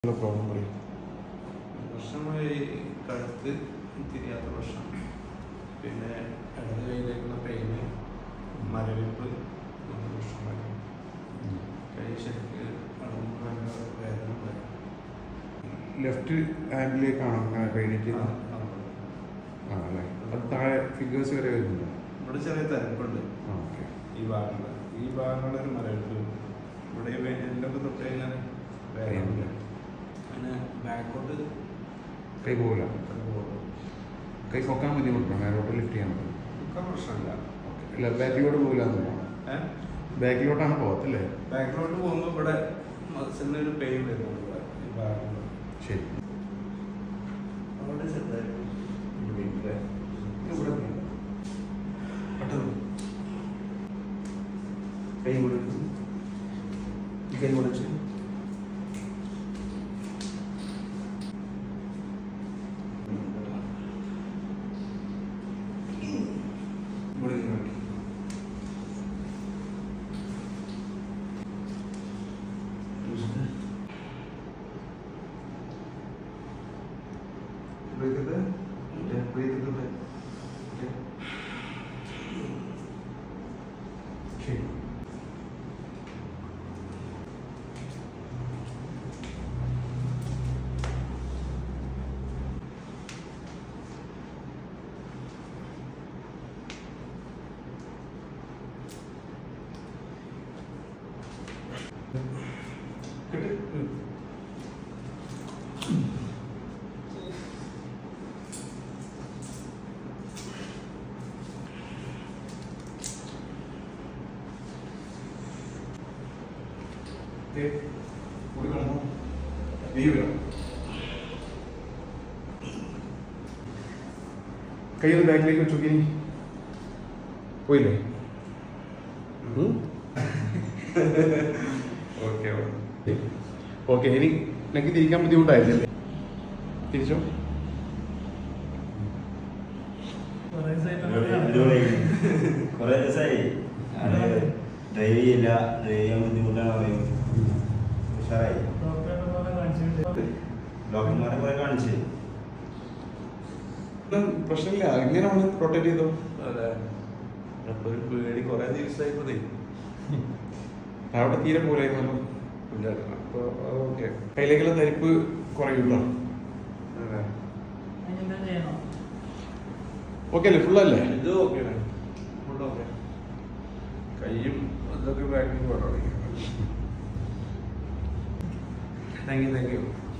Problem പറയും പ്രശ്നമായി കഴുത്ത് തിരിയാത്ത പ്രശ്നം പിന്നെ ഇടത് കൈയിലേക്കുള്ള പെയിന് മരവിപ്പ് ഇങ്ങനത്തെ പ്രശ്നമായി കൈ ശരിക്ക് അളന്ന് ഭയങ്കര വേദന ഉണ്ടായി. ലെഫ്റ്റ് ഹാൻഡിലേക്കാണോ അങ്ങനെ കഴിഞ്ഞിട്ട് ആ, ആ. ആ അല്ലേ അത് താഴെ ഫിഗേഴ്സ് വരെ വരുന്നുണ്ടോ ഇവിടെ ചെറിയ തിരക്കുണ്ട് ആ ഓക്കെ ഈ ഭാഗങ്ങൾ ഈ ഭാഗങ്ങളൊരു മരവിപ്പ് ഇവിടെ ഈ വെയിലൊക്കെ തൊട്ട് കഴിഞ്ഞാൽ വേദന ഉണ്ട്. അങ്ങനെ ബാക്കോട്ട് കൈ പോകില്ല പോകും കൈ പൊക്കാൻ ബുദ്ധിമുട്ടുണ്ടോ മേലോട്ട് ലിഫ്റ്റ് ചെയ്യാൻ പറ്റും ഒക്കെ പ്രശ്നമില്ല ഇല്ല ബാക്കിലോട്ട് പോകില്ല എന്നുണ്ടോ ഏഹ് ബാക്കിലോട്ടാണ് പോകത്തില്ലേ ബാക്കിലോട്ട് പോകുമ്പോൾ ഇവിടെ മസിലിന് ഒരു പെയിൻ വരുന്നുണ്ട് ഇവിടെ ഈ ഭാഗങ്ങൾ ശരി അവിടെ ചെറുതായിട്ട് ഒരു വീട്ടിലെ ഇവിടെ പെട്ടെന്ന് കൈ കൊടുക്കും കൈ കൊടുത്ത് ഇവിടെ നിന്ന് കാണിക്ക്. Breathe it in. Yeah, breathe it in. Okay. ശരി കിട്ടി ഉം. ഓക്കേ. കൂടി കിടന്നോ. വീഴുക. കൈ ഒന്ന് ബാക്കിലേക്ക് വെച്ചു നോക്കി പോയില്ലേ ഓക്കെ ഓക്കെ ഇനി എനിക്ക് തിരിക്കാൻ ബുദ്ധിമുട്ടായില്ലേ തിരിച്ചോ കുറെ ദിവസമായി ഡ്രൈവ് ചെയ്യില്ല ഡ്രൈവ് ചെയ്യാൻ ബുദ്ധിമുട്ടാണ് പറയും ഉഷാറായി ഡോക്ടർമാരെ കുറെ കാണിച്ച് പ്രശ്നമില്ല ഇങ്ങനെ ഒന്ന് പ്രൊട്ടക്ട് ചെയ്തോ അതെ അപ്പൊ ഒരു പേടി കുറെ ദിവസമായിപ്പോഴേ അവിടെ തീരെ പോലായിരുന്നല്ലോ അപ്പോൾ ഓക്കെ കയ്യിലേക്കുള്ള തരിപ്പ് കുറയൂട്ടോ അതെ ഓക്കെ അല്ലേ ഫുള്ളല്ലേ ഇത് ഓക്കെ ഫുഡ് ഓക്കെ കയ്യും ഇതൊക്കെ ബാക്കിൽ പോകണം താങ്ക് യു താങ്ക് യു